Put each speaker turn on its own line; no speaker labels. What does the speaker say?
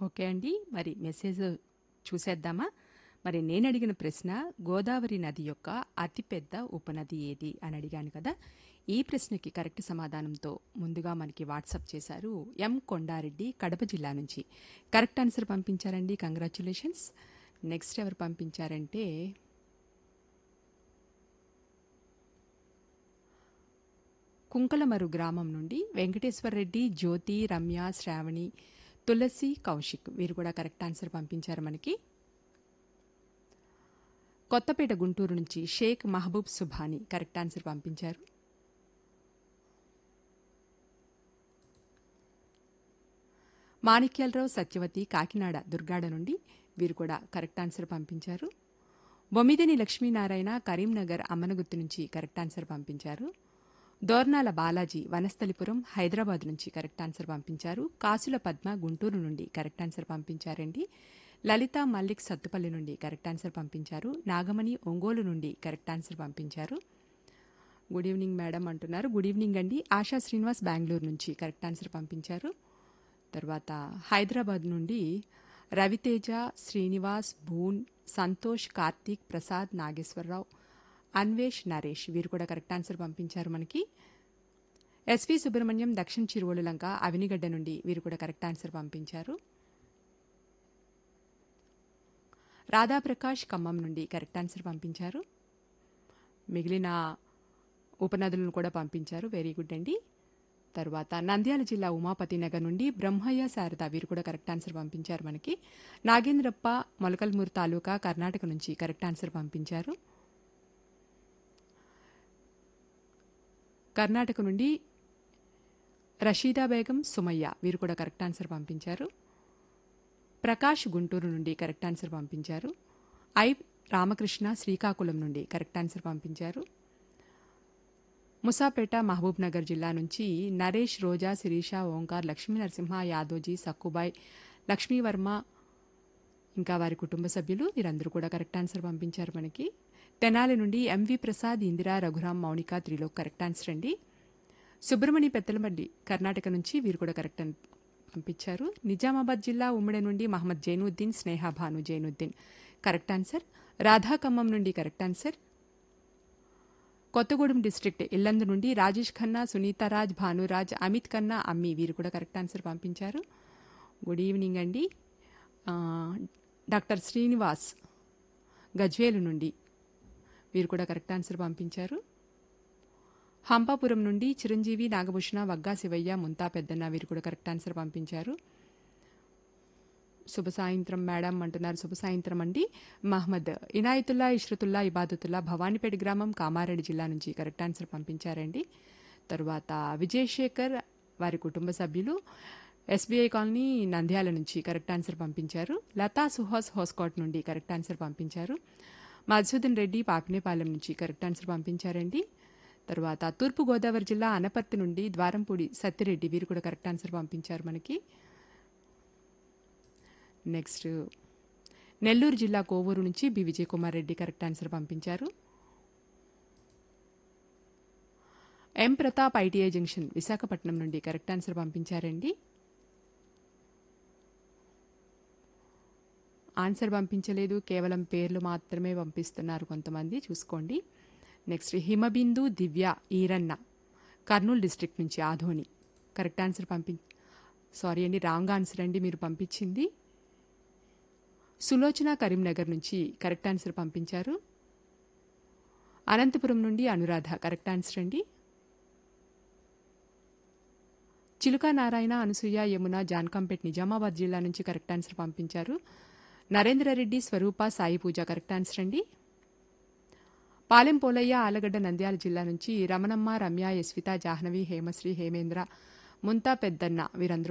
okay అండి మరి message చూసేద్దామా మరి నేను అడిగిన ప్రశ్న గోదావరి నది యొక్క అతిపెద్ద ఉపనది ఏది అని అడిగాను కదా ఈ ప్రశ్నకి కరెక్ట్ సమాధానంతో ముందుగా మనకి వాట్సాప్ చేశారు ఎం కొండారెడ్డి కడప జిల్లా నుంచి కరెక్ట్ ఆన్సర్ పంపించారండి కంగ్రాచులేషన్స్ నెక్స్ట్ ఎవరు పంపించారంటే కుంకలమరు గ్రామం నుండి వెంకటేశ్వర రెడ్డి జ్యోతి రమ్య శ్రావణి తులసి కౌశిక్ వీరు కూడా కరెక్ట్ ఆన్సర్ పంపించారు మనకి కొత్తపేట గుంటూరు నుంచి షేక్ మహబూబ్ సుభాని కరెక్ట్ ఆన్సర్ పంపించారు మాణిక్యాలరావు సత్యవతి కాకినాడ దుర్గాడ నుండి వీరు కూడా కరెక్ట్ ఆన్సర్ పంపించారు బొమ్మిదిని లక్ష్మీనారాయణ కరీంనగర్ అమ్మనగుత్తి నుంచి కరెక్ట్ ఆన్సర్ పంపించారు దోర్నాల బాలాజీ వనస్థలిపురం హైదరాబాద్ నుంచి కరెక్ట్ ఆన్సర్ పంపించారు కాసుల పద్మ గుంటూరు నుండి కరెక్ట్ ఆన్సర్ పంపించారండి లలిత మల్లిక్ సత్తుపల్లి నుండి కరెక్ట్ ఆన్సర్ పంపించారు నాగమణి ఒంగోలు నుండి కరెక్ట్ ఆన్సర్ పంపించారు గుడ్ ఈవినింగ్ మేడం అంటున్నారు గుడ్ ఈవినింగ్ అండి ఆశా శ్రీనివాస్ బెంగళూరు నుంచి కరెక్ట్ ఆన్సర్ పంపించారు తర్వాత హైదరాబాద్ నుండి రవితేజ శ్రీనివాస్ భూన్ సంతోష్ కార్తీక్ ప్రసాద్ నాగేశ్వరరావు అన్వేష్ నరేష్ వీరు కూడా కరెక్ట్ ఆన్సర్ పంపించారు మనకి ఎస్వి సుబ్రహ్మణ్యం దక్షిణ చిరువోలు లంక అవినిగడ్డ నుండి వీరు కూడా కరెక్ట్ ఆన్సర్ పంపించారు రాధాప్రకాష్ ఖమ్మం నుండి కరెక్ట్ ఆన్సర్ పంపించారు మిగిలిన ఉపనదులను కూడా పంపించారు వెరీ గుడ్ అండి తర్వాత నంద్యాల జిల్లా ఉమాపతి నగర్ నుండి బ్రహ్మయ్య శారద వీరు కూడా కరెక్ట్ ఆన్సర్ పంపించారు మనకి నాగేంద్రప్ప మొలకల్మూరు తాలూకా కర్ణాటక నుంచి కరెక్ట్ ఆన్సర్ పంపించారు కర్ణాటక నుండి రషీదా బేగం సుమయ్య వీరు కూడా కరెక్ట్ ఆన్సర్ పంపించారు ప్రకాష్ గుంటూరు నుండి కరెక్ట్ ఆన్సర్ పంపించారు ఐ రామకృష్ణ శ్రీకాకుళం నుండి కరెక్ట్ ఆన్సర్ పంపించారు ముసాపేట మహబూబ్ నగర్ జిల్లా నుంచి నరేష్ రోజా శిరీష ఓంకార్ లక్ష్మీ నరసింహ యాదోజీ సక్కుబాయ్ లక్ష్మీవర్మ ఇంకా వారి కుటుంబ సభ్యులు వీరందరూ కూడా కరెక్ట్ ఆన్సర్ పంపించారు మనకి తెనాలి నుండి MV Prasad Indira Raghuram Mounika Trilok correct answer అండి సుబ్రమణి పెత్తలమడ్డి కర్ణాటక నుంచి వీరు కూడా కరెక్ట్ అని పంపించారు నిజామాబాద్ జిల్లా ఉమ్మడి నుండి మహమ్మద్ జైనుద్దీన్ స్నేహ భాను జైనుద్దీన్ కరెక్ట్ ఆన్సర్ రాధా ఖమ్మం నుండి correct answer Kothagudem district Yellandu నుండి రాజేష్ ఖన్నా సునీతారాజ్ భానురాజ్ అమిత్ ఖన్నా అమ్మి వీరు కూడా కరెక్ట్ ఆన్సర్ పంపించారు గుడ్ ఈవినింగ్ అండి ఆ, డాక్టర్ శ్రీనివాస్ గజ్వేలు నుండి వీరు కూడా కరెక్ట్ ఆన్సర్ పంపించారు హంపాపురం నుండి చిరంజీవి నాగభూషణ వగ్గా శివయ్య ముంతా పెద్దన్న వీరు కూడా కరెక్ట్ ఆన్సర్ పంపించారు శుభ సాయంత్రం మేడం అంటున్నారు శుభ సాయంత్రం అండి మహమ్మద్ ఇనాయతుల్లా ఇష్రతుల్లా ఇబాదతుల్లా భవానీపేట గ్రామం కామారెడ్డి జిల్లా నుంచి కరెక్ట్ ఆన్సర్ పంపించారండి తరువాత విజయశేఖర్ వారి కుటుంబ సభ్యులు ఎస్బీఐ కాలనీ నంద్యాల నుంచి కరెక్ట్ ఆన్సర్ పంపించారు లతా సుహాస్ హోస్కోట్ నుండి కరెక్ట్ ఆన్సర్ పంపించారు మధుసూదన్ రెడ్డి పాపినేపాలెం నుంచి కరెక్ట్ ఆన్సర్ పంపించారండి తర్వాత తూర్పు గోదావరి జిల్లా అనపర్తి నుండి ద్వారంపూడి సత్యరెడ్డి వీరు కూడా కరెక్ట్ ఆన్సర్ పంపించారు మనకి నెక్స్ట్ నెల్లూరు జిల్లా కోవూరు నుంచి B Vijay Kumar Reddy correct answer పంపించారు M Pratap ITI junction Visakhapatnam నుండి కరెక్ట్ ఆన్సర్ పంపించారండి ఆన్సర్ పంపించలేదు కేవలం పేర్లు మాత్రమే పంపిస్తున్నారు కొంతమంది చూసుకోండి నెక్స్ట్ హిమబిందు దివ్య ఈరన్న కర్నూలు డిస్ట్రిక్ట్ నుంచి ఆధోని కరెక్ట్ ఆన్సర్ పంపి సారీ అండి రాంగ్ ఆన్సర్ అండి మీరు పంపించింది సులోచన కరీంనగర్ నుంచి కరెక్ట్ ఆన్సర్ పంపించారు అనంతపురం నుండి అనురాధ కరెక్ట్ ఆన్సర్ అండి చిలుక నారాయణ అనసూయ యమున జాన్కంపేట్ నిజామాబాద్ జిల్లా నుంచి కరెక్ట్ ఆన్సర్ పంపించారు నరేంద్రరెడ్డి స్వరూప సాయి పూజ కరెక్ట్ ఆన్సర్ అండి పాలెం పోలయ్య ఆలగడ్డ నంద్యాల జిల్లా నుంచి రమణమ్మ రమ్య యశ్విత జాహ్నవి హేమశ్రీ హేమేంద్ర ముంతా పెద్దన్న వీరందరూ